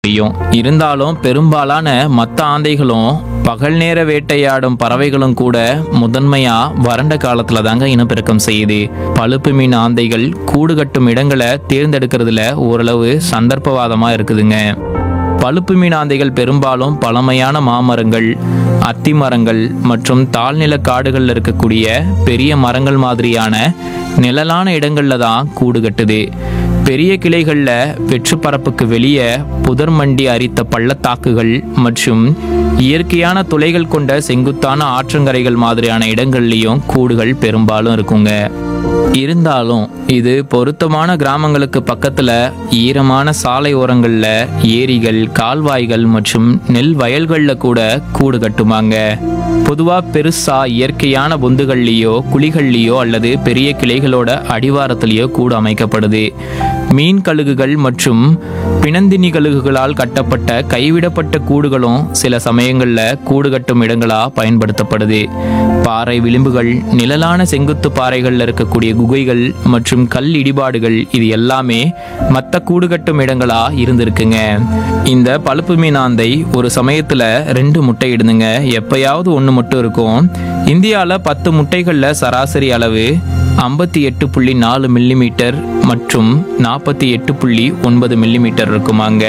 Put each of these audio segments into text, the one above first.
முடியும் இருந்தாலும் பெரும்பாலான மற்ற ஆந்தைகளும் பகல் நேர வேட்டையாடும் பறவைகளும் கூட முதன்மையா வறண்ட காலத்துல தாங்க இனப்பெருக்கம் செய்யுது பழுப்பு மீன் ஆந்தைகள் கூடு கட்டும் இடங்களை தேர்ந்தெடுக்கிறதுல ஓரளவு சந்தர்ப்பவாதமா இருக்குதுங்க பழுப்பு மீன் ஆந்தைகள் பெரும்பாலும் பழமையான மாமரங்கள் அத்தி மரங்கள் மற்றும் தாழ்நில காடுகளில் இருக்கக்கூடிய பெரிய மரங்கள் மாதிரியான நிழலான இடங்கள்ல தான் கூடு கட்டுது பெரிய கிளைகளில் வெற்றுப்பரப்புக்கு வெளியே புதர் மண்டி அரித்த பள்ளத்தாக்குகள் மற்றும் இயற்கையான துளைகள் கொண்ட செங்குத்தான ஆற்றங்கரைகள் மாதிரியான இடங்கள்லையும் கூடுகள் பெரும்பாலும் இருக்குங்க இருந்தாலும் இது பொருத்தமான கிராமங்களுக்கு பக்கத்துல ஈரமான சாலை ஓரங்கள்ல ஏரிகள் கால்வாய்கள் மற்றும் நெல் வயல்கள்ல கூட கூடு கட்டுமாங்க பொதுவா பெருசா இயற்கையான பொந்துகள்லயோ குழிகள்லயோ அல்லது பெரிய கிளைகளோட அடிவாரத்திலேயோ கூடு அமைக்கப்படுது மீன் கழுகுகள் மற்றும் பிணந்தினி கழுகுகளால் கட்டப்பட்ட கைவிடப்பட்ட கூடுகளும் சில சமயங்கள்ல கூடு கட்டும் இடங்களா பயன்படுத்தப்படுது பாறை விளிம்புகள் நிழலான செங்குத்து பாறைகள்ல இருக்கக்கூடிய குகைகள் மற்றும் கல் இடிபாடுகள் இது எல்லாமே மற்ற கூடு கட்டும் இடங்களா இருந்திருக்குங்க இந்த பழுப்பு மீனாந்தை ஒரு சமயத்துல ரெண்டு முட்டை இடுதுங்க எப்பயாவது ஒன்று மட்டும் இருக்கும் இந்தியால பத்து முட்டைகள்ல சராசரி அளவு ஐம்பத்தி எட்டு புள்ளி நாலு மில்லிமீட்டர் மற்றும் நாற்பத்தி எட்டு புள்ளி ஒன்பது மில்லிமீட்டர் இருக்குமாங்க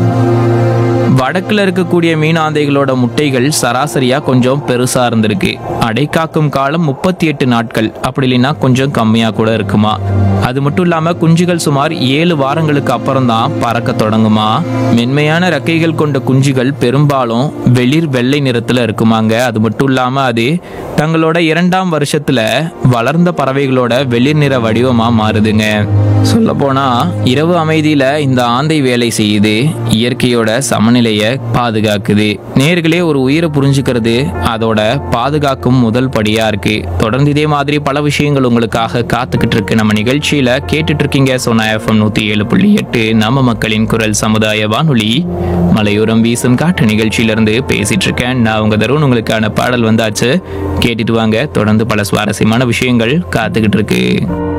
வடக்குல இருக்கக்கூடிய மீனாந்தைகளோட முட்டைகள் சராசரியா கொஞ்சம் பெருசா இருந்திருக்கு அடைக்காக்கும் காலம் முப்பத்தி எட்டு நாட்கள் அப்படி இல்லைன்னா கொஞ்சம் கம்மியா கூட இருக்குமா அது மட்டும் இல்லாம குஞ்சுகள் சுமார் ஏழு வாரங்களுக்கு அப்புறம் தான் பறக்க தொடங்குமா மென்மையான ரெக்கைகள் கொண்ட குஞ்சுகள் பெரும்பாலும் வெளிர் வெள்ளை நிறத்துல இருக்குமாங்க அது மட்டும் இல்லாம அது தங்களோட இரண்டாம் வருஷத்துல வளர்ந்த பறவைகளோட வெளிர் நிற வடிவமா மாறுதுங்க சொல்ல போனா இரவு அமைதியில இந்த ஆந்தை வேலை செய்யுது இயற்கையோட சமநிலையை பாதுகாக்குது நேர்களே ஒரு உயிரை புரிஞ்சுக்கிறது அதோட பாதுகாக்கும் முதல் படியா இருக்கு தொடர்ந்து இதே மாதிரி பல விஷயங்கள் உங்களுக்காக காத்துக்கிட்டு இருக்கு நம்ம நிகழ்ச்சியில கேட்டுட்டு இருக்கீங்க சோனா எஃப்எம் நூத்தி ஏழு புள்ளி எட்டு நம்ம மக்களின் குரல் சமுதாய வானொலி மலையோரம் வீசும் காற்று நிகழ்ச்சியிலிருந்து பேசிட்டு இருக்கேன் நான் உங்க தருண் உங்களுக்கான பாடல் வந்தாச்சு கேட்டுட்டு வாங்க தொடர்ந்து பல சுவாரஸ்யமான விஷயங்கள் காத்துக்கிட்டு இருக்கு